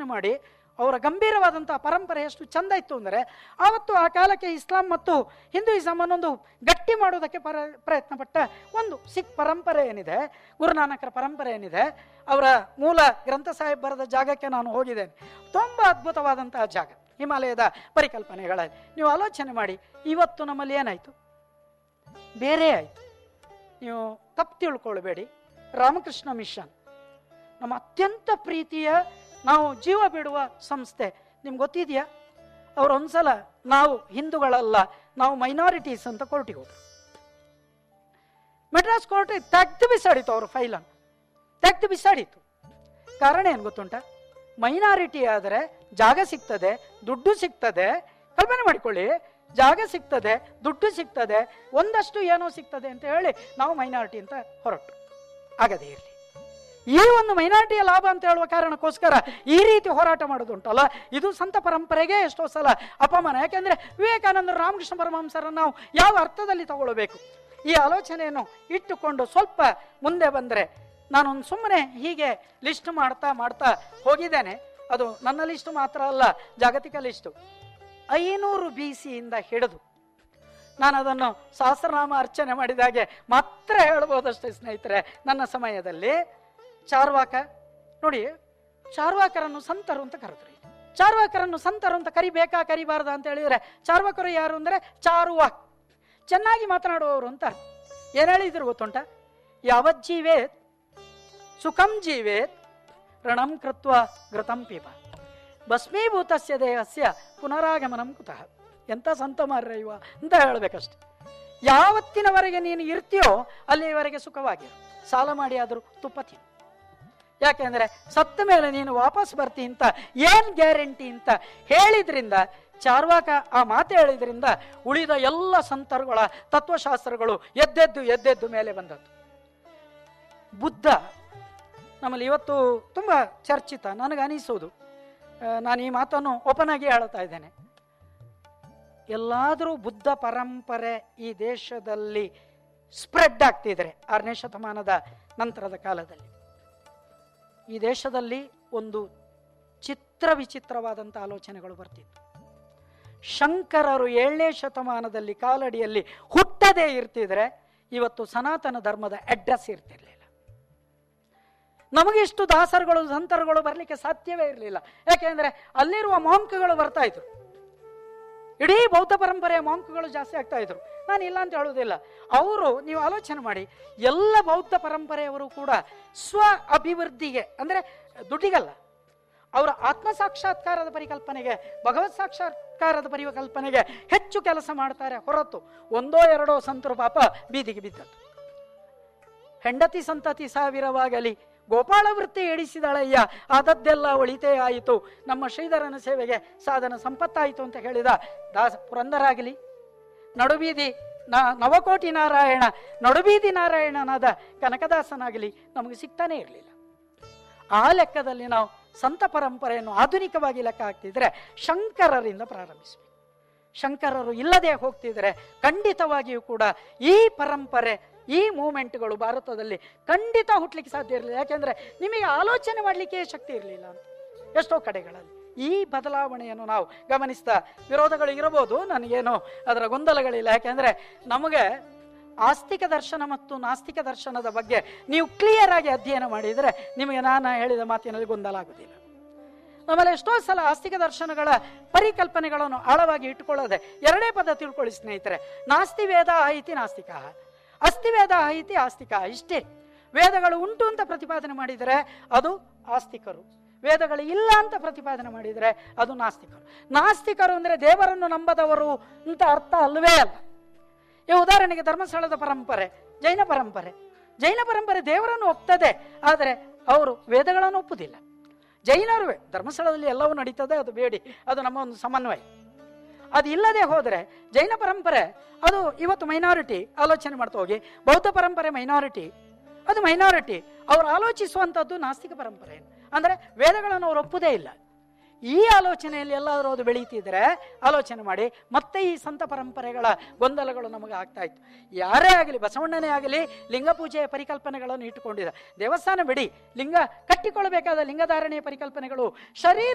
ಆಲೋಚನೆ ಮಾಡಿ ಅವರ ಗಂಭೀರವಾದಂಥ ಪರಂಪರೆ ಎಷ್ಟು ಚಂದ ಇತ್ತು ಅಂದರೆ ಆವತ್ತು ಆ ಕಾಲಕ್ಕೆ ಇಸ್ಲಾಂ ಮತ್ತು ಹಿಂದೂಯಿಸಮ್ ಅನ್ನೊಂದು ಗಟ್ಟಿ ಮಾಡೋದಕ್ಕೆ ಪರ ಪ್ರಯತ್ನ ಪಟ್ಟ ಒಂದು ಸಿಖ್ ಪರಂಪರೆ ಏನಿದೆ ಗುರುನಾನಕರ ಪರಂಪರೆ ಏನಿದೆ ಅವರ ಮೂಲ ಗ್ರಂಥ ಸಾಹೇಬ್ ಬರೆದ ಜಾಗಕ್ಕೆ ನಾನು ಹೋಗಿದ್ದೇನೆ ತುಂಬ ಅದ್ಭುತವಾದಂತಹ ಜಾಗ ಹಿಮಾಲಯದ ಪರಿಕಲ್ಪನೆಗಳಲ್ಲಿ ನೀವು ಆಲೋಚನೆ ಮಾಡಿ ಇವತ್ತು ನಮ್ಮಲ್ಲಿ ಏನಾಯಿತು ಬೇರೆ ಆಯಿತು ನೀವು ತಪ್ಪು ತಿಳ್ಕೊಳ್ಬೇಡಿ ರಾಮಕೃಷ್ಣ ಮಿಷನ್ ನಮ್ಮ ಅತ್ಯಂತ ಪ್ರೀತಿಯ ನಾವು ಜೀವ ಬಿಡುವ ಸಂಸ್ಥೆ ನಿಮ್ಗೆ ಗೊತ್ತಿದೆಯಾ ಅವ್ರು ಒಂದ್ಸಲ ನಾವು ಹಿಂದೂಗಳಲ್ಲ ನಾವು ಮೈನಾರಿಟೀಸ್ ಅಂತ ಕೋರ್ಟಿಗೆ ಹೋದ್ರು ಮೆಡ್ರಾಸ್ ಕೋರ್ಟ್ ತೆಗ್ದು ಬಿಸಾಡಿತು ಅವ್ರ ಫೈಲನ್ನು ತೆಗ್ದು ಬಿಸಾಡಿತು ಕಾರಣ ಏನು ಗೊತ್ತುಂಟ ಮೈನಾರಿಟಿ ಆದರೆ ಜಾಗ ಸಿಗ್ತದೆ ದುಡ್ಡು ಸಿಗ್ತದೆ ಕಲ್ಪನೆ ಮಾಡಿಕೊಳ್ಳಿ ಜಾಗ ಸಿಗ್ತದೆ ದುಡ್ಡು ಸಿಗ್ತದೆ ಒಂದಷ್ಟು ಏನೋ ಸಿಗ್ತದೆ ಅಂತ ಹೇಳಿ ನಾವು ಮೈನಾರಿಟಿ ಅಂತ ಹೊರಟು ಆಗದೇ ಇರಲಿ ಈ ಒಂದು ಮೈನಾರಿಟಿಯ ಲಾಭ ಅಂತ ಹೇಳುವ ಕಾರಣಕ್ಕೋಸ್ಕರ ಈ ರೀತಿ ಹೋರಾಟ ಮಾಡೋದುಂಟಲ್ಲ ಇದು ಸಂತ ಪರಂಪರೆಗೆ ಎಷ್ಟೋ ಸಲ ಅಪಮಾನ ಯಾಕೆಂದ್ರೆ ವಿವೇಕಾನಂದರು ರಾಮಕೃಷ್ಣ ಪರಮಹಂಸರನ್ನು ನಾವು ಯಾವ ಅರ್ಥದಲ್ಲಿ ತಗೊಳ್ಬೇಕು ಈ ಆಲೋಚನೆಯನ್ನು ಇಟ್ಟುಕೊಂಡು ಸ್ವಲ್ಪ ಮುಂದೆ ಬಂದರೆ ನಾನೊಂದು ಸುಮ್ಮನೆ ಹೀಗೆ ಲಿಸ್ಟ್ ಮಾಡ್ತಾ ಮಾಡ್ತಾ ಹೋಗಿದ್ದೇನೆ ಅದು ನನ್ನ ಲಿಸ್ಟ್ ಮಾತ್ರ ಅಲ್ಲ ಜಾಗತಿಕ ಲಿಸ್ಟು ಐನೂರು ಬಿ ಸಿಯಿಂದ ಹಿಡಿದು ನಾನು ಅದನ್ನು ಸಹಸ್ರನಾಮ ಅರ್ಚನೆ ಮಾಡಿದಾಗೆ ಮಾತ್ರ ಹೇಳ್ಬೋದಷ್ಟೇ ಸ್ನೇಹಿತರೆ ನನ್ನ ಸಮಯದಲ್ಲಿ ಚಾರ್ವಾಕ ನೋಡಿ ಚಾರ್ವಾಕರನ್ನು ಸಂತರು ಅಂತ ಕರೆದ್ರು ಇಲ್ಲಿ. ಚಾರ್ವಾಕರನ್ನು ಸಂತರು ಅಂತ ಕರಿಬೇಕಾ ಕರಿಬಾರ್ದ ಅಂತ ಹೇಳಿದ್ರೆ ಚಾರ್ವಾಕರು ಯಾರು ಅಂದರೆ ಚಾರುವಾಕ್ ಚೆನ್ನಾಗಿ ಮಾತನಾಡುವವರು ಅಂತ ಏನು ಹೇಳಿದ್ರು ಗೊತ್ತುಂಟ ಯಾವಜ್ಜೀವೇತ್ ಸುಖಂ ಜೀವೇತ್ ರಣಂ ಕೃತ್ವ ಘೃತಂ ಪಿಬ ಭಸ್ಮೀಭೂತಸ್ಯ ದೇಹಸ್ಯ ಪುನರಾಗಮನಂ ಕುತಃ ಎಂಥ ಸಂತ ಮಾರ್ರೆ ಇವ ಅಂತ ಹೇಳಬೇಕಷ್ಟೆ ಯಾವತ್ತಿನವರೆಗೆ ನೀನು ಇರ್ತೀಯೋ ಅಲ್ಲಿಯವರೆಗೆ ಸುಖವಾಗಿರು ಸಾಲ ಮಾಡಿ ಆದರೂ ತುಪ್ಪ ತಿನ್ನು ಯಾಕೆಂದ್ರೆ ಸತ್ತ ಮೇಲೆ ನೀನು ವಾಪಸ್ ಬರ್ತಿ ಅಂತ ಏನ್ ಗ್ಯಾರಂಟಿ ಅಂತ ಹೇಳಿದ್ರಿಂದ ಚಾರ್ವಾಕ ಆ ಮಾತು ಹೇಳಿದ್ರಿಂದ ಉಳಿದ ಎಲ್ಲ ಸಂತರುಗಳ ತತ್ವಶಾಸ್ತ್ರಗಳು ಎದ್ದೆದ್ದು ಎದ್ದೆದ್ದು ಮೇಲೆ ಬಂದದ್ದು ಬುದ್ಧ ನಮ್ಮಲ್ಲಿ ಇವತ್ತು ತುಂಬ ಚರ್ಚಿತ ನನಗೆ ಅನಿಸೋದು ಆ, ನಾನು ಈ ಮಾತನ್ನು ಓಪನ್ ಆಗಿ ಹೇಳ್ತಾ ಇದ್ದೇನೆ ಎಲ್ಲಾದರೂ ಬುದ್ಧ ಪರಂಪರೆ ಈ ದೇಶದಲ್ಲಿ ಸ್ಪ್ರೆಡ್ ಆಗ್ತಿದ್ರೆ ಆರನೇ ಶತಮಾನದ ನಂತರದ ಕಾಲದಲ್ಲಿ ಈ ದೇಶದಲ್ಲಿ ಒಂದು ಚಿತ್ರ ವಿಚಿತ್ರವಾದಂಥ ಆಲೋಚನೆಗಳು ಬರ್ತಿತ್ತು ಶಂಕರರು ಏಳನೇ ಶತಮಾನದಲ್ಲಿ ಕಾಲಡಿಯಲ್ಲಿ ಹುಟ್ಟದೇ ಇರ್ತಿದ್ರೆ ಇವತ್ತು ಸನಾತನ ಧರ್ಮದ ಅಡ್ರೆಸ್ ಇರ್ತಿರ್ಲಿಲ್ಲ ನಮಗಿಷ್ಟು ದಾಸರುಗಳು ಸಂತರುಗಳು ಬರಲಿಕ್ಕೆ ಸಾಧ್ಯವೇ ಇರಲಿಲ್ಲ ಯಾಕೆಂದ್ರೆ ಅಲ್ಲಿರುವ ಮಾಂಕ್ಗಳು ಬರ್ತಾ ಇದ್ರು ಇಡೀ ಬೌದ್ಧ ಪರಂಪರೆಯ ಮಾಂಕ್ಗಳು ಜಾಸ್ತಿ ಆಗ್ತಾ ಇದ್ರು ನಾನು ಇಲ್ಲ ಅಂತ ಹೇಳುವುದಿಲ್ಲ ಅವರು ನೀವು ಆಲೋಚನೆ ಮಾಡಿ ಎಲ್ಲ ಬೌದ್ಧ ಪರಂಪರೆಯವರು ಕೂಡ ಸ್ವ ಅಭಿವೃದ್ಧಿಗೆ ಅಂದರೆ ದುಡ್ಡಿಗಲ್ಲ ಅವರ ಆತ್ಮ ಸಾಕ್ಷಾತ್ಕಾರದ ಪರಿಕಲ್ಪನೆಗೆ ಭಗವತ್ ಸಾಕ್ಷಾತ್ಕಾರದ ಪರಿಕಲ್ಪನೆಗೆ ಹೆಚ್ಚು ಕೆಲಸ ಮಾಡ್ತಾರೆ ಹೊರತು ಒಂದೋ ಎರಡೋ ಸಂತರು ಪಾಪ ಬೀದಿಗೆ ಬಿದ್ದದ್ದು ಹೆಂಡತಿ ಸಂತತಿ ಸಾವಿರವಾಗಲಿ ಗೋಪಾಳ ವೃತ್ತಿ ಎಡಿಸಿದಳಯ್ಯ ಆದದ್ದೆಲ್ಲ ಒಳಿತೇ ಆಯಿತು ನಮ್ಮ ಶ್ರೀಧರನ ಸೇವೆಗೆ ಸಾಧನ ಸಂಪತ್ತಾಯಿತು ಅಂತ ಹೇಳಿದ ದಾಸ ಪುರಂದರಾಗಲಿ ನಡುಬೀದಿ ನ ನವಕೋಟಿ ನಾರಾಯಣ ನಡುಬೀದಿ ನಾರಾಯಣನಾದ ಕನಕದಾಸನಾಗಲಿ ನಮಗೆ ಸಿಗ್ತಾನೆ ಇರಲಿಲ್ಲ ಆ ಲೆಕ್ಕದಲ್ಲಿ ನಾವು ಸಂತ ಪರಂಪರೆಯನ್ನು ಆಧುನಿಕವಾಗಿ ಲೆಕ್ಕ ಹಾಕ್ತಿದ್ರೆ ಶಂಕರರಿಂದ ಪ್ರಾರಂಭಿಸಬೇಕು ಶಂಕರರು ಇಲ್ಲದೆ ಹೋಗ್ತಿದ್ರೆ ಖಂಡಿತವಾಗಿಯೂ ಕೂಡ ಈ ಪರಂಪರೆ ಈ ಮೂಮೆಂಟ್ಗಳು ಭಾರತದಲ್ಲಿ ಖಂಡಿತ ಹುಟ್ಟಲಿಕ್ಕೆ ಸಾಧ್ಯ ಇರಲಿಲ್ಲ ಯಾಕೆಂದ್ರೆ ನಿಮಗೆ ಆಲೋಚನೆ ಮಾಡಲಿಕ್ಕೆ ಶಕ್ತಿ ಇರಲಿಲ್ಲ ಅಂತ ಎಷ್ಟೋ ಕಡೆಗಳಲ್ಲಿ ಈ ಬದಲಾವಣೆಯನ್ನು ನಾವು ಗಮನಿಸ್ತಾ ವಿರೋಧಗಳು ಇರಬಹುದು ನನಗೇನು ಅದರ ಗೊಂದಲಗಳಿಲ್ಲ ಯಾಕೆಂದ್ರೆ ನಮಗೆ ಆಸ್ತಿಕ ದರ್ಶನ ಮತ್ತು ನಾಸ್ತಿಕ ದರ್ಶನದ ಬಗ್ಗೆ ನೀವು ಕ್ಲಿಯರ್ ಆಗಿ ಅಧ್ಯಯನ ಮಾಡಿದರೆ ನಿಮಗೆ ನಾನು ಹೇಳಿದ ಮಾತಿನಲ್ಲಿ ಗೊಂದಲ ಆಗುವುದಿಲ್ಲ ನಮ್ಮಲ್ಲಿ ಎಷ್ಟೋ ಸಲ ಆಸ್ತಿಕ ದರ್ಶನಗಳ ಪರಿಕಲ್ಪನೆಗಳನ್ನು ಆಳವಾಗಿ ಇಟ್ಟುಕೊಳ್ಳದೆ ಎರಡೇ ಪದ ತಿಳ್ಕೊಳ್ಳಿ ಸ್ನೇಹಿತರೆ ನಾಸ್ತಿ ವೇದ ಆಯಿತಿ ನಾಸ್ತಿಕ ಅಸ್ತಿ ವೇದ ಆಯಿತಿ ಆಸ್ತಿಕ ಇಷ್ಟೇ ವೇದಗಳು ಉಂಟು ಅಂತ ಪ್ರತಿಪಾದನೆ ಮಾಡಿದರೆ ಅದು ಆಸ್ತಿಕರು ವೇದಗಳು ಇಲ್ಲ ಅಂತ ಪ್ರತಿಪಾದನೆ ಮಾಡಿದರೆ ಅದು ನಾಸ್ತಿಕರು ನಾಸ್ತಿಕರು ಅಂದರೆ ದೇವರನ್ನು ನಂಬದವರು ಅಂತ ಅರ್ಥ ಅಲ್ಲವೇ ಅಲ್ಲ ಈ ಉದಾಹರಣೆಗೆ ಧರ್ಮಸ್ಥಳದ ಪರಂಪರೆ ಜೈನ ಪರಂಪರೆ ಜೈನ ಪರಂಪರೆ ದೇವರನ್ನು ಒಪ್ತದೆ ಆದರೆ ಅವರು ವೇದಗಳನ್ನು ಒಪ್ಪುದಿಲ್ಲ ಜೈನರು ಧರ್ಮಸ್ಥಳದಲ್ಲಿ ಎಲ್ಲವೂ ನಡೀತದೆ ಅದು ಬೇಡಿ ಅದು ನಮ್ಮ ಒಂದು ಸಮನ್ವಯ ಅದು ಇಲ್ಲದೆ ಹೋದರೆ ಜೈನ ಪರಂಪರೆ ಅದು ಇವತ್ತು ಮೈನಾರಿಟಿ ಆಲೋಚನೆ ಮಾಡ್ತಾ ಹೋಗಿ ಬೌದ್ಧ ಪರಂಪರೆ ಮೈನಾರಿಟಿ ಅದು ಮೈನಾರಿಟಿ ಅವರು ಆಲೋಚಿಸುವಂಥದ್ದು ನಾಸ್ತಿಕ ಪರಂಪರೆ ಅಂದರೆ ವೇದಗಳನ್ನು ಅವರು ಒಪ್ಪುದೇ ಇಲ್ಲ ಈ ಆಲೋಚನೆಯಲ್ಲಿ ಎಲ್ಲಾದರೂ ಅದು ಬೆಳೀತಿದ್ರೆ ಆಲೋಚನೆ ಮಾಡಿ ಮತ್ತೆ ಈ ಸಂತ ಪರಂಪರೆಗಳ ಗೊಂದಲಗಳು ನಮಗೆ ಆಗ್ತಾ ಇತ್ತು ಯಾರೇ ಆಗಲಿ ಬಸವಣ್ಣನೇ ಆಗಲಿ ಲಿಂಗ ಪೂಜೆಯ ಪರಿಕಲ್ಪನೆಗಳನ್ನು ಇಟ್ಟುಕೊಂಡಿದ್ದ ದೇವಸ್ಥಾನ ಬಿಡಿ ಲಿಂಗ ಕಟ್ಟಿಕೊಳ್ಳಬೇಕಾದ ಲಿಂಗಧಾರಣೆಯ ಪರಿಕಲ್ಪನೆಗಳು ಶರೀರ